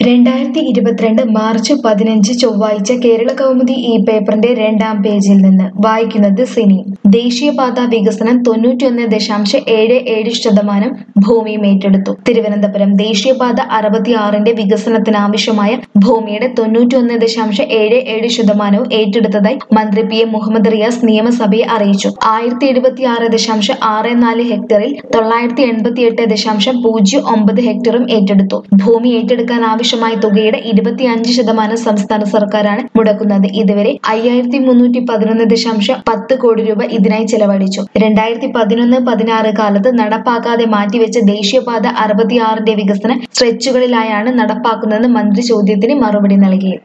രണ്ടായിരത്തി ഇരുപത്തിരണ്ട് മാർച്ച് പതിനഞ്ച് ചൊവ്വാഴ്ച കേരള കൗമുദി ഈ പേപ്പറിന്റെ രണ്ടാം പേജിൽ നിന്ന് വായിക്കുന്നത് സിനി ദേശീയപാത വികസനം തൊണ്ണൂറ്റിയൊന്ന് ദശാംശം ഏഴ് ഏഴ് ശതമാനം ഭൂമിയും ഏറ്റെടുത്തു തിരുവനന്തപുരം ദേശീയപാത അറുപത്തിയാറിന്റെ വികസനത്തിനാവശ്യമായ ഭൂമിയുടെ തൊണ്ണൂറ്റിയൊന്ന് ദശാംശം ഏഴ് ഏഴ് ശതമാനവും ഏറ്റെടുത്തതായി മന്ത്രി പി എ മുഹമ്മദ് റിയാസ് നിയമസഭയെ അറിയിച്ചു ആയിരത്തി എഴുപത്തിയാറ് ദശാംശം ആറ് നാല് ഹെക്ടറിൽ തൊള്ളായിരത്തി എൺപത്തിയെട്ട് ദശാംശം പൂജ്യം ഒമ്പത് ഹെക്ടറും ഏറ്റെടുത്തു ഭൂമി ഏറ്റെടുക്കാൻ ആവശ്യമായ തുകയുടെ ഇരുപത്തിയഞ്ച് ശതമാനം സംസ്ഥാന സർക്കാരാണ് മുടക്കുന്നത് ഇതുവരെ അയ്യായിരത്തി മുന്നൂറ്റി പതിനൊന്ന് ദശാംശം പത്ത് കോടി രൂപ ഇതിനായി ചെലവഴിച്ചു രണ്ടായിരത്തി പതിനൊന്ന് പതിനാറ് കാലത്ത് നടപ്പാക്കാതെ മാറ്റിവെച്ച ദേശീയപാത അറുപത്തിയാറിന്റെ വികസന സ്ട്രെച്ചുകളിലായാണ് നടപ്പാക്കുന്നതെന്ന് മന്ത്രി ചോദ്യത്തിന് മറുപടി നൽകി